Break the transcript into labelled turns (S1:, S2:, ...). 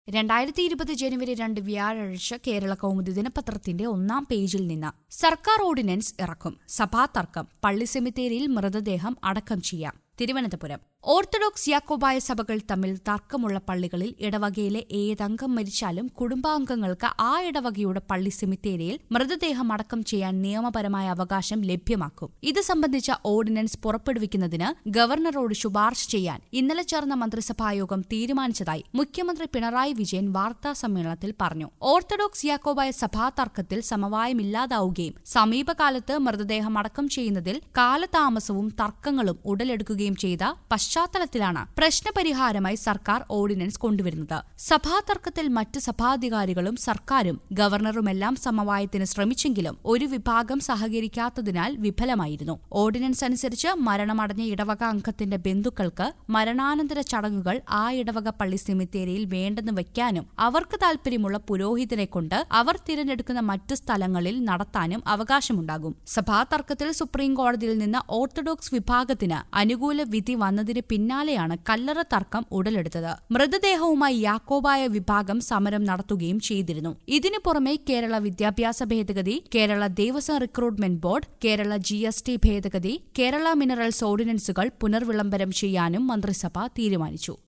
S1: രണ്ടായിരത്തി ഇരുപത് ജനുവരി രണ്ട് വ്യാഴാഴ്ച കേരള കൗമുദി ദിനപത്രത്തിന്റെ ഒന്നാം പേജിൽ നിന്ന് സർക്കാർ ഓർഡിനൻസ് ഇറക്കും സഭാ തർക്കം പള്ളി സെമിത്തേരിയിൽ മൃതദേഹം അടക്കം ചെയ്യാം തിരുവനന്തപുരം ഓർത്തഡോക്സ് യാക്കോബായ സഭകൾ തമ്മിൽ തർക്കമുള്ള പള്ളികളിൽ ഇടവകയിലെ ഏതംഗം മരിച്ചാലും കുടുംബാംഗങ്ങൾക്ക് ആ ഇടവകയുടെ പള്ളി സെമിത്തേരിയിൽ മൃതദേഹം അടക്കം ചെയ്യാൻ നിയമപരമായ അവകാശം ലഭ്യമാക്കും ഇത് സംബന്ധിച്ച ഓർഡിനൻസ് പുറപ്പെടുവിക്കുന്നതിന് ഗവർണറോട് ശുപാർശ ചെയ്യാൻ ഇന്നലെ ചേർന്ന മന്ത്രിസഭായോഗം തീരുമാനിച്ചതായി മുഖ്യമന്ത്രി പിണറായി വിജയൻ വാർത്താ സമ്മേളനത്തിൽ പറഞ്ഞു ഓർത്തഡോക്സ് യാക്കോബായ സഭാ തർക്കത്തിൽ സമവായമില്ലാതാവുകയും സമീപകാലത്ത് മൃതദേഹം അടക്കം ചെയ്യുന്നതിൽ കാലതാമസവും തർക്കങ്ങളും ഉടലെടുക്കുകയും ചെയ്ത പശ്ചാത്തലത്തിലാണ് പ്രശ്നപരിഹാരമായി സർക്കാർ ഓർഡിനൻസ് കൊണ്ടുവരുന്നത് സഭാ തർക്കത്തിൽ മറ്റ് സഭാധികാരികളും സർക്കാരും ഗവർണറുമെല്ലാം സമവായത്തിന് ശ്രമിച്ചെങ്കിലും ഒരു വിഭാഗം സഹകരിക്കാത്തതിനാൽ വിഫലമായിരുന്നു ഓർഡിനൻസ് അനുസരിച്ച് മരണമടഞ്ഞ ഇടവക അംഗത്തിന്റെ ബന്ധുക്കൾക്ക് മരണാനന്തര ചടങ്ങുകൾ ആ ഇടവക പള്ളി സെമിത്തേരിയിൽ വേണ്ടെന്ന് വയ്ക്കാനും അവർക്ക് താൽപര്യമുള്ള പുരോഹിതനെ കൊണ്ട് അവർ തിരഞ്ഞെടുക്കുന്ന മറ്റ് സ്ഥലങ്ങളിൽ നടത്താനും അവകാശമുണ്ടാകും സഭാ തർക്കത്തിൽ സുപ്രീം കോടതിയിൽ നിന്ന് ഓർത്തഡോക്സ് വിഭാഗത്തിന് അനുകൂല വിധി വന്നതിന് പിന്നാലെയാണ് കല്ലറ തർക്കം ഉടലെടുത്തത് മൃതദേഹവുമായി യാക്കോബായ വിഭാഗം സമരം നടത്തുകയും ചെയ്തിരുന്നു ഇതിനു പുറമെ കേരള വിദ്യാഭ്യാസ ഭേദഗതി Kerala Devaswom recruitment board Kerala G S T ഭേദഗതി കേരള മിനറൽസ് ഓർഡിനൻസുകൾ പുനർവിളംബരം ചെയ്യാനും മന്ത്രിസഭ തീരുമാനിച്ചു